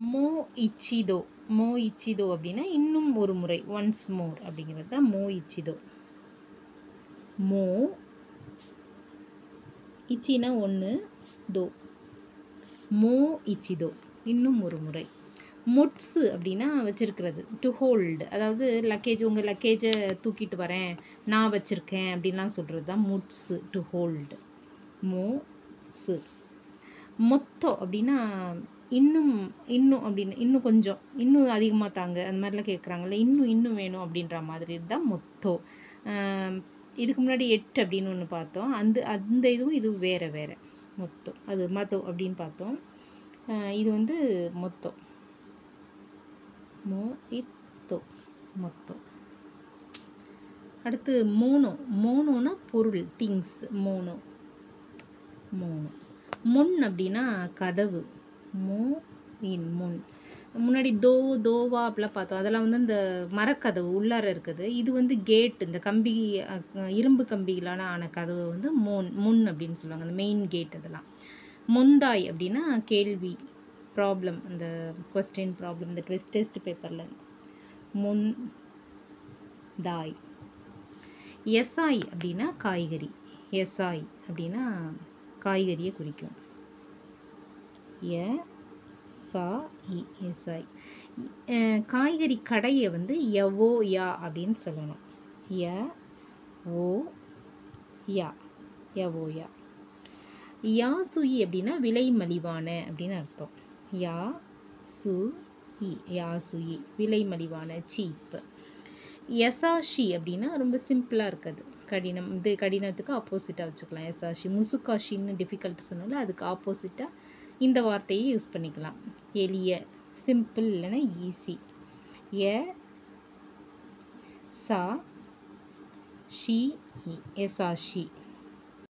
மோ இச்சிதோ மோ இச்சிதோ அப்படின்னா இன்னும் ஒரு முறை ஒன்ஸ் மோர் அப்படிங்கிறது தான் மோ இச்சிதோ மோ இச்சினா ஒன்று தோ மோ இச்சிதோ இன்னும் ஒரு முறை முட்ஸு அப்படின்னா வச்சுருக்கிறது டு ஹோல்டு அதாவது லக்கேஜ் உங்கள் லக்கேஜை தூக்கிட்டு வரேன் நான் வச்சுருக்கேன் அப்படின்லாம் சொல்கிறது தான் முட்ஸு டு ஹோல்டு மோ சு மொத்தோ அப்படின்னா இன்னும் இன்னும் அப்படின்னு இன்னும் கொஞ்சம் இன்னும் அதிகமாக தாங்க அந்த மாதிரிலாம் கேட்குறாங்கல்ல இன்னும் இன்னும் வேணும் அப்படின்ற மாதிரி தான் மொத்தோ ஆம், இதுக்கு முன்னாடி எட்டு அப்படின்னு ஒன்று பார்த்தோம் அந்த அந்த இதுவும் இதுவும் வேறு வேறு மொத்தம் அது மதோ அப்படின்னு பார்த்தோம் ஆ, இது வந்து மொத்தம் மோ இத்தோ மொத்தம் அடுத்து மோனோ மோனோனா பொருள் திங்ஸ் மோனோ மோனோ முன் அப்படின்னா கதவு மோ இன் முன் முன்னாடி தோ தோவா அப்படிலாம் பார்த்தோம் அதெல்லாம் வந்து இந்த மரக்கதவு உள்ளார இருக்குது இது வந்து கேட் இந்த கம்பி அஹ், இரும்பு கம்பிகளான ஆன கதவு வந்து மோன் முன் அப்படின்னு சொல்லுவாங்க அந்த மெயின் கேட் அதெல்லாம் முந்தாய் அப்படின்னா கேள்வி ப்ராப்ளம் அந்த கொஸ்டின் ப்ராப்ளம் இந்த டெஸ்ட் டெஸ்ட் பேப்பரில் முன் தாய் எஸ்ஐ அப்படின்னா காய்கறி எஸ்ஐ அப்படின்னா காய்கறியை குறிக்கும் எ சா இ எஸ்ஐ அஹ் காய்கறி கடையை வந்து எவோ யா அப்படின்னு சொல்லணும் ய ஓ யா எவோ யா யா சுயி அப்படின்னா விலை மலிவான அப்படின்னு அர்த்தம் யா சு இ யா சுயி விலை மலிவான சீப் எசாஷி அப்படின்னா ரொம்ப சிம்பிளாக இருக்குது கடினம் இது கடினத்துக்கு ஆப்போசிட்டாக வச்சுக்கலாம் எசாஷி முசுகாஷின்னு டிஃபிகல்ட் சொன்னால அதுக்கு ஆப்போசிட்டாக இந்த வார்த்தையை யூஸ் பண்ணிக்கலாம் எளிய சிம்பிள் இல்லைன்னா ஈஸி எ சா ஷி இ எசாஷி